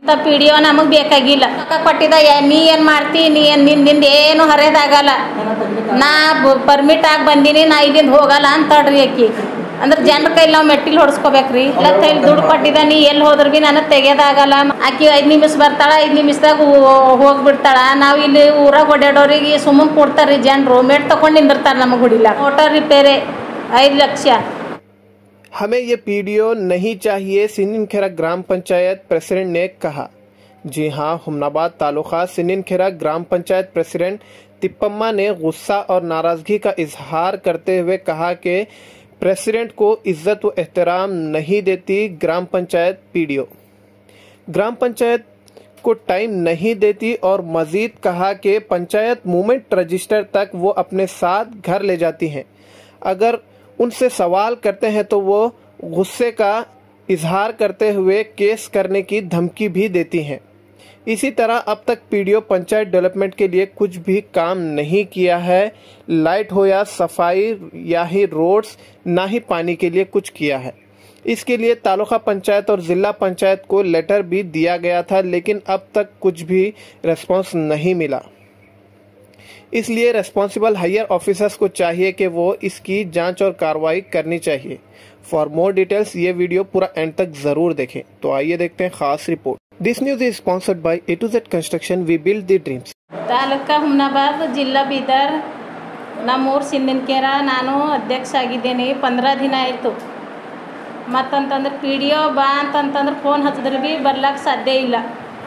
P D O ನಮಗೆ ಬೇಕಾಗಿಲ್ಲ ರೊಕ್ಕ ಕೊಟ್ಟಿದ ಯಾ- ನೀ ಏನು ಮಾಡ್ತಿ ನೀ ಏನು ನಿನ್ ನಿಂದ ಏನು ಹರಿಯೋದಾಗಲ್ಲ ನಾ ಪರ್ಮಿಟ್ ಆಗಿ ಬಂದೀನಿ ನಾ ಇಲ್ಲಿಂದ ಹೋಗಲ್ಲ ಅಂತಳ್ರಿ ಆಕಿ ಅಂದ್ರೆ ಜನರ ಕೈಲಿ ನಾವು ಮೆಟ್ಟಿಲ್ ಹೊಡ್ಸ್ಕೋಬೇಕ್ರಿ ಇಲ್ಲ ಕೈಲಿ ದುಡ್ಡು ಕೊಟ್ಟಿದ ನೀ ಎಲ್ಲಿ ಹೋದ್ರ ಬಿ ನನಗೆ ತೆಗೆಯೋದಾಗಲ್ಲ ಆಕಿ ಐದು ನಿಮಿಷ ಬರ್ತಾಳ ಐದು ನಿಮಿಷದಾಗ ಹೋಗ್ಬಿಡ್ತಾಳ ನಾವು ಇಲ್ಲಿ ಊರಾಗ ಓಡಾಡೋರಿಗೆ ಸುಮ್ಮನೆ ಕೊಡ್ತಾರ್ರಿ ಜನರು ಮೆಟ್ ತಗೊಂಡು ನಿಂದಿರ್ತಾರೆ ನಮಗೆ ಹುಡಿಲ್ಲ ಮೋಟಾರ್ ರಿಪೇರಿ ಐದು ಲಕ್ಷ हमें ये पीडीओ नहीं चाहिए सिनिनखेरा ग्राम पंचायत प्रेसिडेंट ने कहा जी हाँ हुमनाबाद तालुका सिनिनखेरा ग्राम पंचायत प्रेसिडेंट तिप्पम्मा ने गुस्सा और नाराजगी का इजहार करते हुए कहा कि प्रेसिडेंट को इज्जत व एहतराम नहीं देती ग्राम पंचायत पीडीओ ग्राम पंचायत को टाइम नहीं देती और मजीद कहा कि पंचायत मूवमेंट रजिस्टर तक वो अपने साथ घर ले जाती हैं अगर उनसे सवाल करते हैं तो वो गुस्से का इजहार करते हुए केस करने की धमकी भी देती हैं इसी तरह अब तक पीडीओ पंचायत डेवलपमेंट के लिए कुछ भी काम नहीं किया है लाइट हो या सफाई या ही रोड्स ना ही पानी के लिए कुछ किया है इसके लिए तालुका पंचायत और जिला पंचायत को लेटर भी दिया गया था लेकिन अब तक कुछ भी रेस्पॉन्स नहीं मिला इसलिए रेस्पॉन्सिबल हायर ऑफिसर्स को चाहिए कि वो इसकी जांच और कार्रवाई करनी चाहिए फॉर मोर डिटेल्स ये वीडियो पूरा एंड तक जरूर देखें तो आइए देखते हैं खास report this news is sponsored by A to Z construction we build the dreams taluka Humnabad ಜಿಲ್ಲಾ ಬೀದರ್ ನಮ್ಮೂರು ಸಿಂದನ್ಕೇರ ನಾನು ಅಧ್ಯಕ್ಷ ಆಗಿದ್ದೇನೆ ಪಂದ್ರ ದಿನ ಆಯಿತು ಮತ್ತಂತಂದ್ರೆ ಪಿ ಡಿ ಒ ಬಾ ಅಂತಂತಂದ್ರೆ ಫೋನ್ ಹಚ್ಚಿದ್ರೆ ಭೀ ಬರ್ಲಕ್ಕೆ ಸಾಧ್ಯ ಇಲ್ಲ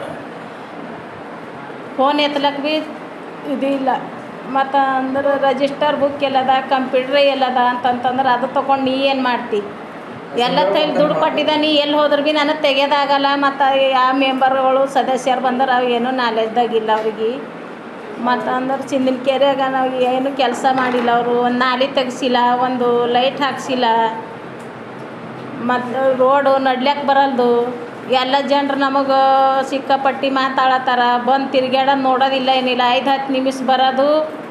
ಫೋನ್ ಎತ್ತಲಕ್ಕೆ ಭೀ ಇದು ಇಲ್ಲ ಮತ್ತು ಅಂದ್ರೆ ರಜಿಸ್ಟರ್ ಬುಕ್ ಎಲ್ಲದ ಕಂಪ್ಯೂಟ್ರ್ ಎಲ್ಲದ ಅಂತಂತಂದ್ರೆ ಅದು ತೊಗೊಂಡು ನೀ ಏನು ಮಾಡ್ತಿ ಎಲ್ಲ ತೈಲಿ ದುಡ್ಡು ಕೊಟ್ಟಿದ್ದ ನೀ ಎಲ್ಲಿ ಹೋದ್ರೆ ಭೀ ನನಗೆ ತೆಗೆಯೋದಾಗಲ್ಲ ಮತ್ತು ಯಾವ ಮೆಂಬರ್ಗಳು ಸದಸ್ಯರು ಬಂದ್ರೆ ಅವು ಏನೂ ನಾಲೆಜ್ದಾಗಿಲ್ಲ ಅವ್ರಿಗೆ ಮತ್ತು ಅಂದ್ರೆ ಚಿಂದಿನ ಕೆರೆಯಾಗ ನಾವು ಏನು ಕೆಲಸ ಮಾಡಿಲ್ಲ ಅವರು ಒಂದು ನಾಲಿ ತೆಗ್ಸಿಲ್ಲ ಒಂದು ಲೈಟ್ ಹಾಕ್ಸಿಲ್ಲ ಮತ್ತು ರೋಡು ನಡ್ಲಿಕ್ಕೆ ಬರಲ್ದು ಎಲ್ಲ ಜನರು ನಮಗೆ ಸಿಕ್ಕಾಪಟ್ಟಿ ಮಾತಾಡತ್ತಾರ ಬಂದು ತಿರ್ಗ್ಯಾಡೋದು ನೋಡೋದಿಲ್ಲ ಏನಿಲ್ಲ ಐದು ಹತ್ತು ನಿಮಿಷ ಬರೋದು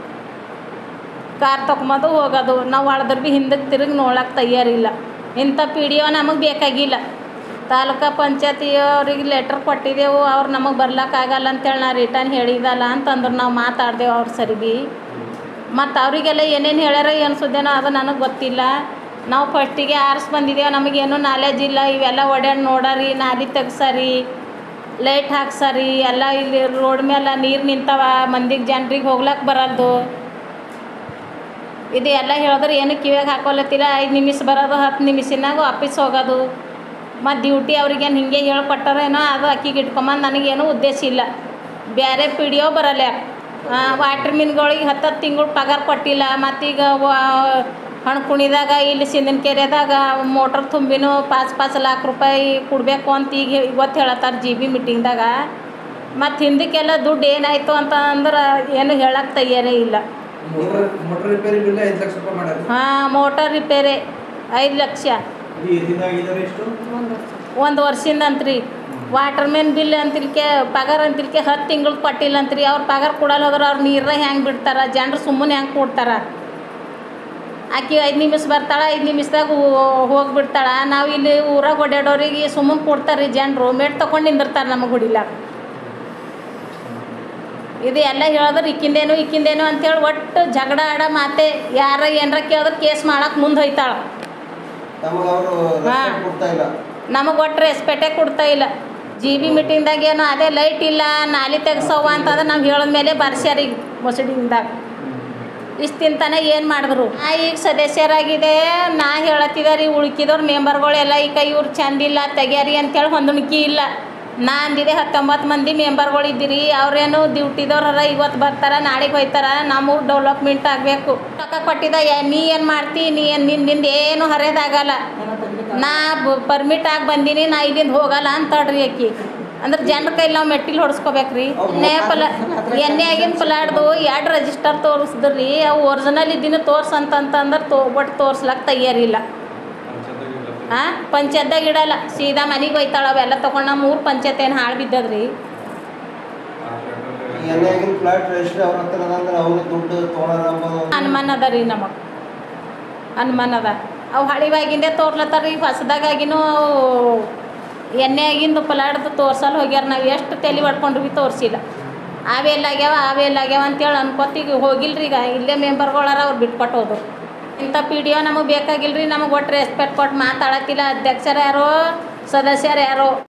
ಕಾರ್ ತೊಗೊಂಬಂದು ಹೋಗೋದು ನಾವು ಹೊಡೆದ್ರೆ ಭೀ ಹಿಂದಕ್ಕೆ ತಿರುಗಿ ನೋಡಕ್ಕೆ ತಯಾರಿಲ್ಲ ಇಂಥ ಪಿ ಡಿ ಒ ನಮಗೆ ಬೇಕಾಗಿಲ್ಲ ತಾಲೂಕಾ ಪಂಚಾಯತಿಯವ್ರಿಗೆ ಲೆಟ್ರ್ ಕೊಟ್ಟಿದ್ದೆವು ಅವ್ರು ನಮಗೆ ಬರ್ಲಿಕ್ಕಾಗಲ್ಲ ಅಂತೇಳಿ ನಾ ರಿಟರ್ನ್ ಹೇಳಿದಲ್ಲ ಅಂತಂದ್ರೆ ನಾವು ಮಾತಾಡ್ದೆವು ಅವ್ರ ಸರಿ ಭೀ ಮತ್ತು ಅವರಿಗೆಲ್ಲ ಏನೇನು ಹೇಳ್ಯಾರ ಏನು ಸುದ್ದೇನೋ ಅದು ನನಗೆ ಗೊತ್ತಿಲ್ಲ ನಾವು ಫಸ್ಟಿಗೆ ಆರಿಸ್ ಬಂದಿದ್ದೇವೆ ನಮಗೇನು ನಾಲೆಜ್ ಇಲ್ಲ ಇವೆಲ್ಲ ಓಡ್ಯಾಡಿ ನೋಡರಿ ನಾಲಿ ತೆಗ್ಸರಿ ಲೈಟ್ ಹಾಕ್ಸರಿ ಎಲ್ಲ ಇಲ್ಲಿ ರೋಡ್ ಮೇಲೆ ನೀರು ನಿಂತವ ಮಂದಿಗೆ ಜನರಿಗೆ ಹೋಗ್ಲಕ್ಕೆ ಬರಲ್ದು ಇದು ಎಲ್ಲ ಹೇಳಿದ್ರೆ ಏನು ಕಿವಿಯಾಗ ಹಾಕೊಲತ್ತಿಲ್ಲ ಐದು ನಿಮಿಷ ಬರೋದು ಹತ್ತು ನಿಮಿಷನಾಗ ವಾಪಸ್ ಹೋಗೋದು ಮತ್ತು ಡ್ಯೂಟಿ ಅವ್ರಿಗೇನು ಹಿಂಗೆ ಹೇಳ್ಕೊಟ್ಟಾರೇನೋ ಅದು ಅಕ್ಕಿಗೆ ಇಟ್ಕೊಂಬಂದು ನನಗೇನು ಉದ್ದೇಶ ಇಲ್ಲ ಬೇರೆ ಪಿ ಡಿ ಒ ಬರಲ್ಲ ವಾಟ್ರ್ ಮೀನ್ಗಳಿಗೆ ಹತ್ತತ್ತು ತಿಂಗಳು ಪಗಾರ ಕೊಟ್ಟಿಲ್ಲ ಮತ್ತೀಗ ಹಣ್ಣು ಕುಣಿದಾಗ ಇಲ್ಲಿ ಸಿಂದಿನ ಕೆರೆದಾಗ ಮೋಟ್ರ್ ತುಂಬಿನೂ ಪಾಚ್ ಪಾಚ್ ಲಾಖ ರೂಪಾಯಿ ಕೊಡಬೇಕು ಅಂತ ಈಗ ಇವತ್ತು ಹೇಳತ್ತಾರ ಜಿ ಬಿ ಮೀಟಿಂಗ್ದಾಗ ಮತ್ತು ಹಿಂದಕ್ಕೆಲ್ಲ ದುಡ್ಡು ಏನಾಯಿತು ಅಂತ ಅಂದ್ರೆ ಏನು ಹೇಳಕ್ಕೆ ತಯಾರೇ ಇಲ್ಲ ಮೋಟರ್ ಮೋಟರ್ ರಿಪೇರಿ ಬಿಲ್ ಐದು ಲಕ್ಷ ರೂಪಾಯಿ ಮಾಡ್ಯಾರ ಹಾಂ ಮೋಟರ್ ರಿಪೇರಿ ಐದು ಲಕ್ಷ ಇದು ಎಷ್ಟಿದಾಗಿದ್ದಾರೆ ಎಷ್ಟು ಒಂದು ವರ್ಷದಿಂದ ಅಂತ್ರಿ ವಾಟರ್ ಮ್ಯಾನ್ ಬಿಲ್ ಅಂತಿಲ್ಕೆ ಪಗಾರ ಅಂತಿಲ್ಕೆ ಹತ್ತು ತಿಂಗಳು ಕೊಟ್ಟಿಲ್ಲ ಅಂತ್ರಿ ಅವ್ರು ಪಗಾರ ಕೊಡಲ್ಲ ಹೋದ್ರೆ ಅವ್ರು ನೀರ ಹೆಂಗೆ ಬಿಡ್ತಾರ ಜನರು ಸುಮ್ಮನೆ ಹೆಂಗೆ ಕೊಡ್ತಾರ ಆಕಿ ಐದು ನಿಮಿಷ ಬರ್ತಾಳ ಐದು ನಿಮಿಷದಾಗ ಹೋಗ್ಬಿಡ್ತಾಳ ನಾವು ಇಲ್ಲಿ ಊರಾಗ ಓಡಾಡೋರಿಗೆ ಸುಮ್ಮನೆ ಕೊಡ್ತಾರೆ ಜನರು ಮೇಟ್ ತಗೊಂಡು ನಿಂದಿರ್ತಾರೆ ನಮಗೆ ಹೊಡಿಲಾಕ ಇದು ಎಲ್ಲ ಹೇಳಿದ್ರೆ ಇಕ್ಕಿಂದೇನು ಇಕ್ಕಿಂದೇನು ಅಂತೇಳಿ ಒಟ್ಟು ಜಗಳ ಆಡ ಮಾತೆ ಯಾರ ಏನಾರ ಕೇಳಿದ್ರೆ ಕೇಸ್ ಮಾಡಕ್ಕೆ ಮುಂದೆ ಹೋಯ್ತಾಳ ನಮಗೆ ಅವರು ಹಾ. ಕೊಡ್ತಾ ಇಲ್ಲ ನಮಗೆ ಒಟ್ಟು ರೆಸ್ಪೆಕ್ಟೇ ಕೊಡ್ತಾ ಇಲ್ಲ ಜಿ ಬಿ ಮೀಟಿಂಗ್ದಾಗ ಏನು ಅದೇ ಲೈಟ್ ಇಲ್ಲ ನಾಲಿ ತೆಗ್ಸವ್ವ ಅಂತಂದ್ರೆ ನಾವು ಹೇಳಿದ ಮೇಲೆ ಬರ್ಸ್ಯಾರ ಈಗ ಮೊಸಡಿಂದಾಗ ಇಷ್ಟಿಂತನ ಏನು ಮಾಡಿದ್ರು ನಾ ಈಗ ಸದಸ್ಯರಾಗಿದೆ ನಾ ಹೇಳತ್ತಿದಾರಿ ಉಳ್ಕಿದವ್ರು ಮೆಂಬರ್ಗಳೆಲ್ಲ ಈಗ ಇವ್ರು ಚಂದಿಲ್ಲ ತೆಗ್ಯಾರಿ ಅಂತೇಳಿ ಹೊಂದಾಣಿಕೆ ಇಲ್ಲ ನಾ ಅಂದಿದೆ ಹತ್ತೊಂಬತ್ತು ಮಂದಿ ಮೆಂಬರ್ಗಳು ಇದ್ದೀರಿ ಅವ್ರೇನು ಡ್ಯೂಟಿದವ್ರ ಇವತ್ತು ಬರ್ತಾರ ನಾಳೆಗೆ ಹೋಯ್ತಾರ ನಮ್ಮೂರು ಡೆವಲಪ್ಮೆಂಟ್ ಆಗಬೇಕು ರೊಕ್ಕ ಕೊಟ್ಟಿದ ಯಾ- ನೀ ಏನು ಮಾಡ್ತಿ ನೀ ಏನು ನಿನ್ನ ನಿಂದ ಏನು ಹರಿಯೋದಾಗಲ್ಲ ನಾ ಪರ್ಮಿಟ್ ಆಗಿ ಬಂದೀನಿ ನಾ ಇಲ್ಲಿಂದ ಹೋಗಲ್ಲ ಅಂತಳ್ರಿ ಆಕಿ ಅಂದ್ರೆ ಜನರ ಕೈಲಿ ನಾವು ಮೆಟ್ಟಿಲ್ ಹೊಡ್ಸ್ಕೋಬೇಕ್ರಿ ಎಣ್ಣೆ ಪಲ ಎಣ್ಣೆ ಆಗಿನ ಪಲಾಡ್ದು ಎರಡು ರಿಜಿಸ್ಟರ್ ತೋರಿಸಿದ್ರಿ ಅವು ಒರಿಜಿನಲ್ ಇದ್ದಿನ ತೋರ್ಸ್ ಅಂತಂತಂದ್ರೆ ತೋ ಒಟ್ಟು ತೋರ್ಸ್ಲಕ್ಕೆ ತಯಾರಿಲ್ಲ ಹಾಂ ಪಂಚಾಯತ್ದಾಗ ಇಡಲ್ಲ ಸೀದಾ ಮನೆಗೆ ಹೋಯ್ತಾಳ ಅವೆಲ್ಲ ತೊಗೊಂಡು ನಮ್ಮ ಊರು ಪಂಚಾಯತ್ ಏನು ಹಾಳು ಬಿದ್ದದ್ರಿ ಎಣ್ಣೆಗಿನ ಫ್ಲಾಟ್ ರಿಜಿಸ್ಟ್ರಿ ಅವ್ರ ಹತ್ರ ಅದ ಅಂದ್ರೆ ಅವ್ರಿಗೆ ದುಡ್ಡು ತೊಗೊಳೋಣ ಅಂಬೋದು ಅನುಮಾನ ಅದ ರೀ ನಮಗೆ ಅನುಮಾನ ಅದ ಅವು ಹಳಿವಾಗಿಂದೇ ತೋರ್ಲತ್ತಾರ ಈಗ ಹೊಸದಾಗಿನೂ ಎಣ್ಣೆ ಆಗಿಂದು ಪಲಾಡ್ದು ತೋರ್ಸಲು ಹೋಗ್ಯಾರ ನಾವು ಎಷ್ಟು ತಲೆ ಹೊಡ್ಕೊಂಡ್ರು ಭೀ ತೋರಿಸಿಲ್ಲ ಅವೆಲ್ಲಾಗ್ಯಾವ ಅವೆಲ್ಲಾಗ್ಯಾವ ಅಂತೇಳಿ ಅನ್ಕೋತೀಗ ಹೋಗಿಲ್ರಿ ಈಗ ಇಲ್ಲೇ ಮೆಂಬರ್ಗಳಾರ ಅವ್ರು ಬಿಟ್ಕೊಟ್ಟು ಹೋದ್ರು ಇಂಥ ಪಿ ಡಿ ಒ ನಮಗೆ ಬೇಕಾಗಿಲ್ರಿ ನಮಗೆ ಒಟ್ಟು ರೆಸ್ಪೆಕ್ಟ್ ಕೊಟ್ಟು ಮಾತಾಡತ್ತಿಲ್ಲ ಅಧ್ಯಕ್ಷರು ಯಾರೋ ಸದಸ್ಯರು ಯಾರೋ